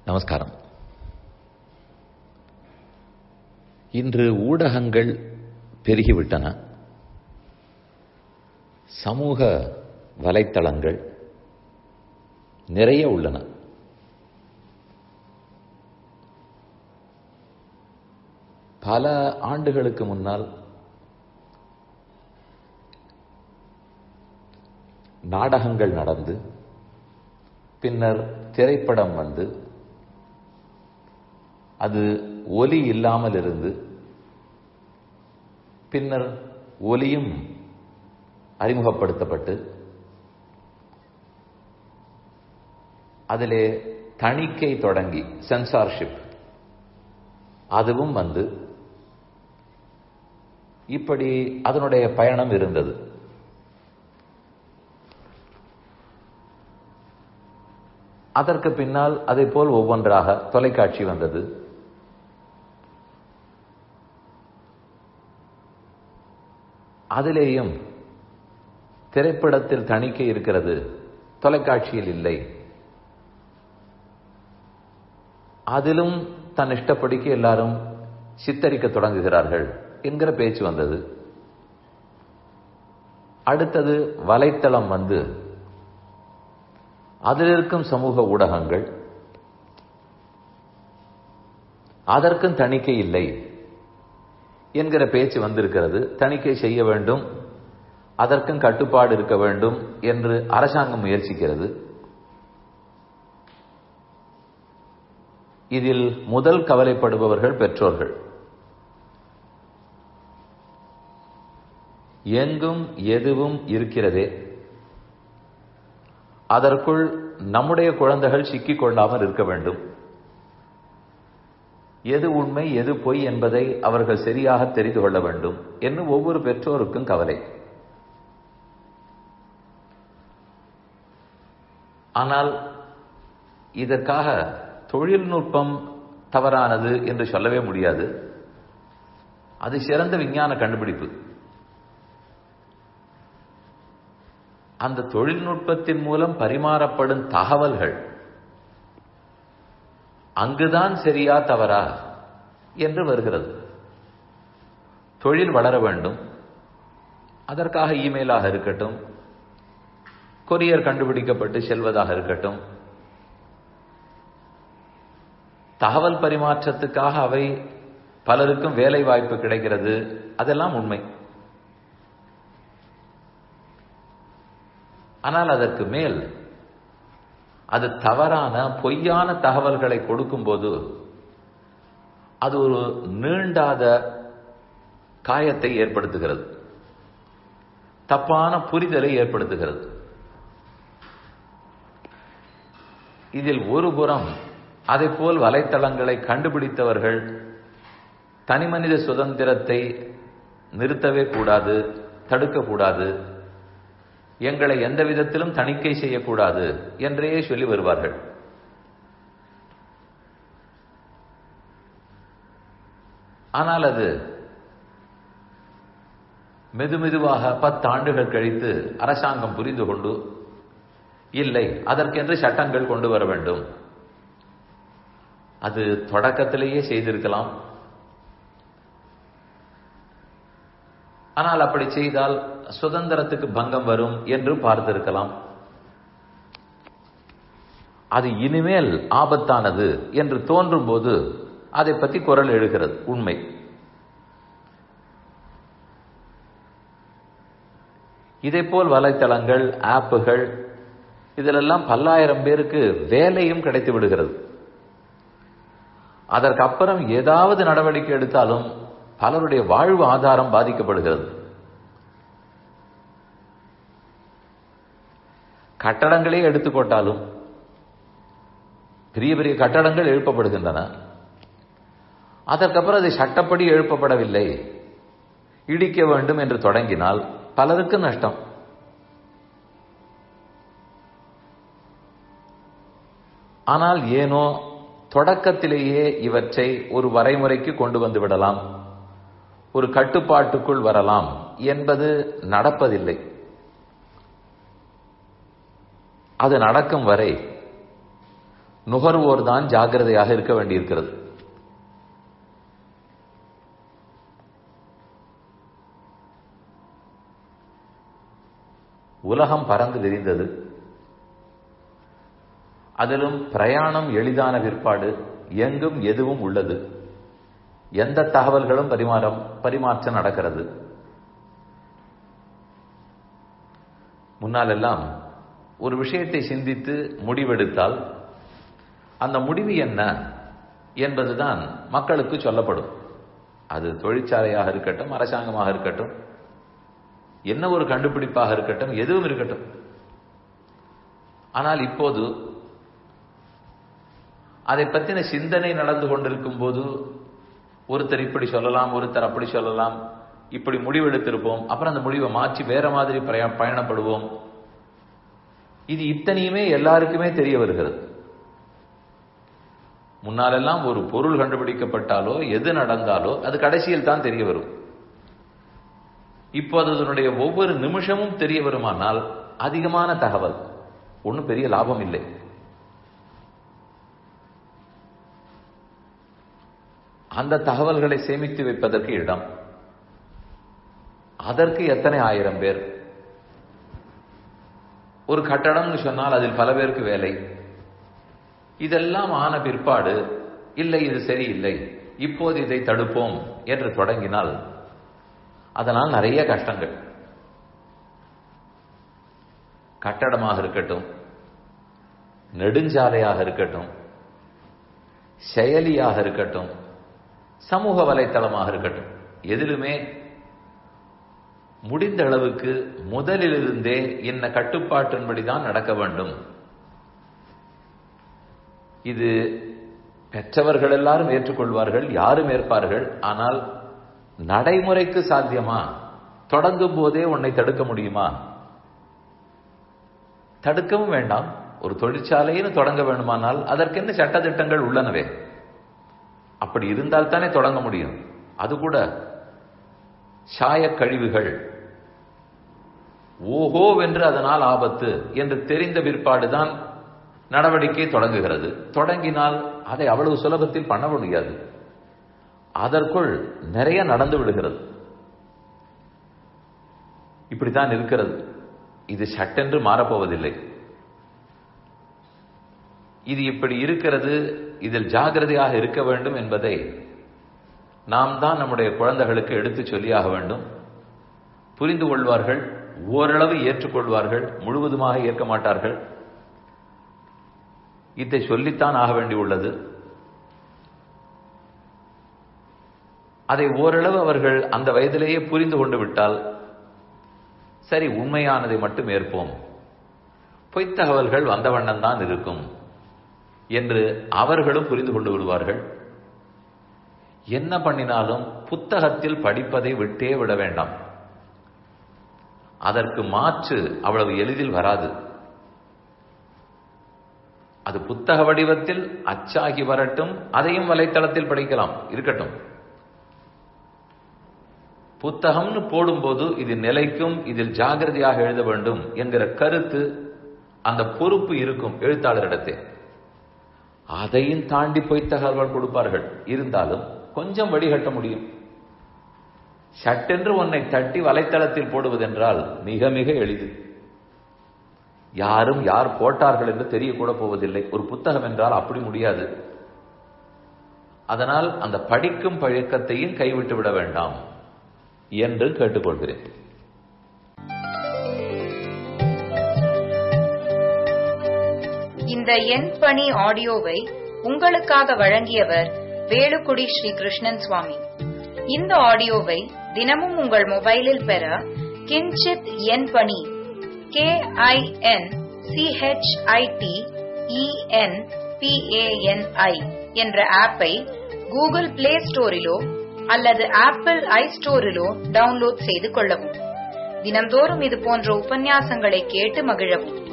நமஸ்காரம் இன்று ஊடகங்கள் பெருகிவிட்டன சமூக வலைத்தளங்கள் நிறைய உள்ளன பல ஆண்டுகளுக்கு முன்னால் நாடகங்கள் நடந்து பின்னர் திரைப்படம் வந்து அது ஒலி இல்லாமல் இருந்து பின்னர் ஒலியும் அறிமுகப்படுத்தப்பட்டு அதிலே தணிக்கை தொடங்கி சென்சார்ஷிப் அதுவும் வந்து இப்படி அதனுடைய பயணம் இருந்தது அதற்கு பின்னால் அதை போல் ஒவ்வொன்றாக தொலைக்காட்சி வந்தது அதிலேயும் திரைப்படத்தில் தணிக்கை இருக்கிறது தொலைக்காட்சியில் இல்லை அதிலும் தன் இஷ்டப்படிக்கு எல்லாரும் சித்தரிக்க தொடங்குகிறார்கள் என்கிற பேச்சு வந்தது அடுத்தது வலைத்தளம் வந்து அதில் இருக்கும் சமூக ஊடகங்கள் அதற்கும் தணிக்கை இல்லை என்கிற பேச்சு வந்திருக்கிறது தணிக்கை செய்ய வேண்டும் அதற்கும் கட்டுப்பாடு இருக்க வேண்டும் என்று அரசாங்கம் முயற்சிக்கிறது இதில் முதல் கவலைப்படுபவர்கள் பெற்றோர்கள் எங்கும் எதுவும் இருக்கிறதே அதற்குள் நம்முடைய குழந்தைகள் சிக்கிக் கொள்ளாமல் இருக்க வேண்டும் எது உண்மை எது பொய் என்பதை அவர்கள் சரியாக தெரிந்து கொள்ள வேண்டும் என்று ஒவ்வொரு பெற்றோருக்கும் கவலை ஆனால் இதற்காக தொழில்நுட்பம் தவறானது என்று சொல்லவே முடியாது அது சிறந்த விஞ்ஞான கண்டுபிடிப்பு அந்த தொழில்நுட்பத்தின் மூலம் பரிமாறப்படும் தகவல்கள் அங்குதான் சரியா தவறா என்று வருகிறது தொழில் வளர வேண்டும் அதற்காக இமெயிலாக இருக்கட்டும் கொரியர் கண்டுபிடிக்கப்பட்டு செல்வதாக இருக்கட்டும் தகவல் பரிமாற்றத்துக்காக அவை பலருக்கும் வேலை வாய்ப்பு கிடைக்கிறது அதெல்லாம் உண்மை ஆனால் அதற்கு மேல் அது தவறான பொய்யான தகவல்களை கொடுக்கும்போது அது ஒரு நீண்டாத காயத்தை ஏற்படுத்துகிறது தப்பான புரிதலை ஏற்படுத்துகிறது இதில் ஒரு புறம் அதை போல் வலைத்தளங்களை கண்டுபிடித்தவர்கள் தனிமனித சுதந்திரத்தை நிறுத்தவே கூடாது தடுக்கக்கூடாது எங்களை எந்த விதத்திலும் தணிக்கை செய்யக்கூடாது என்றே சொல்லி வருவார்கள் ஆனால் அது மெதுமெதுவாக பத்தாண்டுகள் கழித்து அரசாங்கம் புரிந்து கொண்டு இல்லை அதற்கென்று சட்டங்கள் கொண்டு வர வேண்டும் அது தொடக்கத்திலேயே செய்திருக்கலாம் ஆனால் அப்படி செய்தால் சுதந்திரத்துக்கு பங்கம் வரும் என்று பார்த்திருக்கலாம் அது இனிமேல் ஆபத்தானது என்று தோன்றும் போது அதை பற்றி குரல் எழுகிறது உண்மை இதே போல் வலைத்தளங்கள் ஆப்புகள் இதிலெல்லாம் பல்லாயிரம் பேருக்கு வேலையும் கிடைத்து விடுகிறது அதற்கப்புறம் ஏதாவது நடவடிக்கை எடுத்தாலும் பலருடைய வாழ்வு ஆதாரம் பாதிக்கப்படுகிறது கட்டடங்களே எடுத்துக்கொண்டாலும் பெரிய பெரிய கட்டடங்கள் எழுப்பப்படுகின்றன அதற்கப்புறம் அது சட்டப்படி எழுப்பப்படவில்லை இடிக்க வேண்டும் என்று தொடங்கினால் பலருக்கு நஷ்டம் ஆனால் ஏனோ தொடக்கத்திலேயே இவற்றை ஒரு வரைமுறைக்கு கொண்டு வந்து விடலாம் ஒரு கட்டுப்பாட்டுக்குள் வரலாம் என்பது நடப்பதில்லை அது நடக்கும் வரை நுகர்வோர் தான் ஜாகிரதையாக இருக்க வேண்டியிருக்கிறது உலகம் பறந்து விரிந்தது அதிலும் பிரயாணம் எளிதான பிற்பாடு எங்கும் எதுவும் உள்ளது எந்த தகவல்களும் பரிமாறம் பரிமாற்றம் நடக்கிறது முன்னால் எல்லாம் ஒரு விஷயத்தை சிந்தித்து முடிவெடுத்தால் அந்த முடிவு என்ன என்பதுதான் மக்களுக்கு சொல்லப்படும் அது தொழிற்சாலையாக இருக்கட்டும் அரசாங்கமாக இருக்கட்டும் என்ன ஒரு கண்டுபிடிப்பாக இருக்கட்டும் எதுவும் இருக்கட்டும் ஆனால் இப்போது அதை பற்றின சிந்தனை நடந்து கொண்டிருக்கும் போது ஒருத்தர் இப்படி சொல்லலாம் ஒருத்தர் அப்படி சொல்லலாம் இப்படி முடிவெடுத்திருப்போம் அப்புறம் அந்த முடிவை மாற்றி வேற மாதிரி பயணப்படுவோம் இது இத்தனையுமே எல்லாருக்குமே தெரிய வருகிறது முன்னாலெல்லாம் ஒரு பொருள் கண்டுபிடிக்கப்பட்டாலோ எது நடந்தாலோ அது கடைசியில் தான் தெரிய வரும் இப்போது அதனுடைய ஒவ்வொரு நிமிஷமும் தெரிய வருமானால் அதிகமான தகவல் ஒன்றும் பெரிய லாபம் இல்லை அந்த தகவல்களை சேமித்து வைப்பதற்கு இடம் அதற்கு எத்தனை ஆயிரம் பேர் ஒரு கட்டடம்னு சொன்னால் அதில் பல பேருக்கு வேலை இதெல்லாம் ஆன பிற்பாடு இல்லை இது சரியில்லை இப்போது இதை தடுப்போம் என்று தொடங்கினால் அதனால் நிறைய கஷ்டங்கள் கட்டடமாக இருக்கட்டும் நெடுஞ்சாலையாக இருக்கட்டும் செயலியாக இருக்கட்டும் சமூக வலைத்தளமாக இருக்கட்டும் எதிலுமே முடிந்த அளவுக்கு முதலிலிருந்தே இன்ன கட்டுப்பாட்டின்படிதான் நடக்க வேண்டும் இது பெற்றவர்கள் எல்லாரும் ஏற்றுக்கொள்வார்கள் யாரும் ஏற்பார்கள் ஆனால் நடைமுறைக்கு சாத்தியமா தொடங்கும் போதே உன்னை தடுக்க முடியுமா தடுக்கவும் வேண்டாம் ஒரு தொழிற்சாலைன்னு தொடங்க வேண்டுமானால் அதற்கென்ன சட்டத்திட்டங்கள் உள்ளனவே அப்படி இருந்தால் தானே தொடங்க முடியும் அது கூட சாயக் கழிவுகள் ஓஹோவென்று அதனால் ஆபத்து என்று தெரிந்த பிற்பாடுதான் நடவடிக்கை தொடங்குகிறது தொடங்கினால் அதை அவ்வளவு சுலபத்தில் பண்ண முடியாது அதற்குள் நிறைய நடந்து விடுகிறது இப்படித்தான் இருக்கிறது இது சட்டென்று மாறப்போவதில்லை இது இப்படி இருக்கிறது இதில் ஜாகிரதையாக இருக்க வேண்டும் என்பதை நாம் தான் நம்முடைய குழந்தைகளுக்கு எடுத்து சொல்லியாக வேண்டும் புரிந்து கொள்வார்கள் ஓரளவு ஏற்றுக்கொள்வார்கள் முழுவதுமாக ஏற்க மாட்டார்கள் இதை சொல்லித்தான் ஆக வேண்டியுள்ளது அதை ஓரளவு அவர்கள் அந்த வயதிலேயே புரிந்து கொண்டு விட்டால் சரி உண்மையானதை மட்டும் ஏற்போம் பொய்த் தகவல்கள் வந்த வண்ணம் தான் இருக்கும் என்று அவர்களும் புரிந்து கொண்டு விடுவார்கள் என்ன பண்ணினாலும் புத்தகத்தில் படிப்பதை விட்டே விட வேண்டாம் அதற்கு மாற்று அவ்வளவு எளிதில் வராது அது புத்தக வடிவத்தில் அச்சாகி வரட்டும் அதையும் வலைத்தளத்தில் படிக்கலாம் இருக்கட்டும் புத்தகம்னு போடும்போது இது நிலைக்கும் இதில் ஜாகிரதையாக எழுத வேண்டும் என்கிற கருத்து அந்த பொறுப்பு இருக்கும் எழுத்தாளரிடத்தே அதையும் தாண்டி போய் தகவல்கள் கொடுப்பார்கள் இருந்தாலும் கொஞ்சம் வடிகட்ட முடியும் சட்டென்று உன்னை தட்டி வலைத்தளத்தில் போடுவதென்றால் மிக மிக எளிது யாரும் யார் போட்டார்கள் என்று தெரியக்கூட போவதில்லை ஒரு புத்தகம் என்றால் அப்படி முடியாது அதனால் அந்த படிக்கும் பழக்கத்தையும் கைவிட்டு விட வேண்டாம் என்று கேட்டுக்கொள்கிறேன் இந்த எண் பணி ஆடியோவை உங்களுக்காக வழங்கியவர் வேலுக்குடி ஸ்ரீ கிருஷ்ணன் சுவாமி இந்த ஆடியோவை தினமும் உங்கள் மொபைலில் பெற கிஞ்சித் எண் பணி கே ஐ என் சிஹெச்ஐடி இஎன் பிஏஎன்ஐ என்ற ஆப்பை கூகுள் பிளே ஸ்டோரிலோ அல்லது ஆப்பிள் ஐ ஸ்டோரிலோ டவுன்லோட் செய்து கொள்ளவும் தினம்தோறும் இது போன்ற உபன்யாசங்களை கேட்டு மகிழவும்